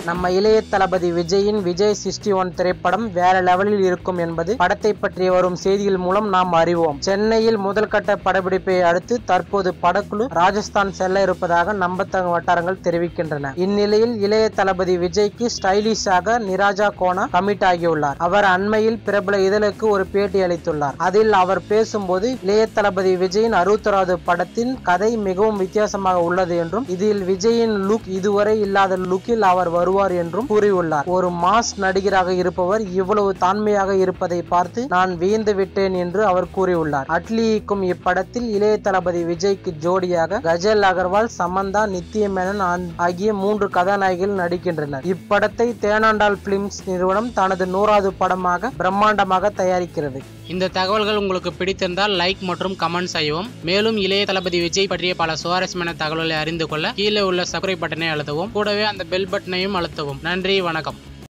நம்ம இளைய தளபதி விஜயின் விஜய் சிக்ஸ்டி ஒன் திரைப்படம் வேற லெவலில் இருக்கும் என்பது படத்தை பற்றி வரும் செய்திகள் மூலம் நாம் அறிவோம் சென்னையில் முதல் கட்ட படப்பிடிப்பை அடுத்து தற்போது படக்குழு ராஜஸ்தான் செல்ல இருப்பதாக நம்பத்தக வட்டாரங்கள் தெரிவிக்கின்றன இந்நிலையில் இளைய தளபதி விஜய்க்கு ஸ்டைலிஷாக நிராஜா கோனா கமிட் ஆகியுள்ளார் அவர் அண்மையில் பிரபல இதழுக்கு ஒரு பேட்டி அளித்துள்ளார் அதில் அவர் பேசும்போது இளைய தளபதி விஜயின் அறுபத்தொராவது படத்தின் கதை மிகவும் வித்தியாசமாக உள்ளது என்றும் இதில் விஜயின் லுக் இதுவரை இல்லாத லுக்கில் அவர் வருவார் என்றும் கூறியுள்ளார் ஒரு மாஸ் நடிகராக இருப்பவர் இவ்வளவு தாண்மையாக இருப்பதை பார்த்து நான் வியந்து விட்டேன் என்று அவர் கூறியுள்ளார் அட்லி இயக்கும் இப்படத்தில் இளைய தளபதி விஜய்க்கு ஜோடியாக கஜல் அகர்வால் சமந்தா நித்யமேனன் ஆன்- ஆகிய மூன்று கதாநாயகிகள் நடிக்கின்றனர் இப்படத்தை தேனாண்டால் பிலிம்ஸ் நிறுவனம் தனது நூறாவது படமாக பிரம்மாண்டமாக தயாரிக்கிறது இந்த தகவல்கள் உங்களுக்கு பிடித்திருந்தால் லைக் மற்றும் கமெண்ட் செய்யவும் மேலும் இளைய தளபதி விஜய் பற்றிய பல சுவாரஸ்யமான தகவல்களை அறிந்து கொள்ள கீழே உள்ள சப்ஸ்கிரைப் பட்டனை அழுத்தவும் கூடவே அந்த பெல் பட்டனையும் அழுத்தவும் நன்றி வணக்கம்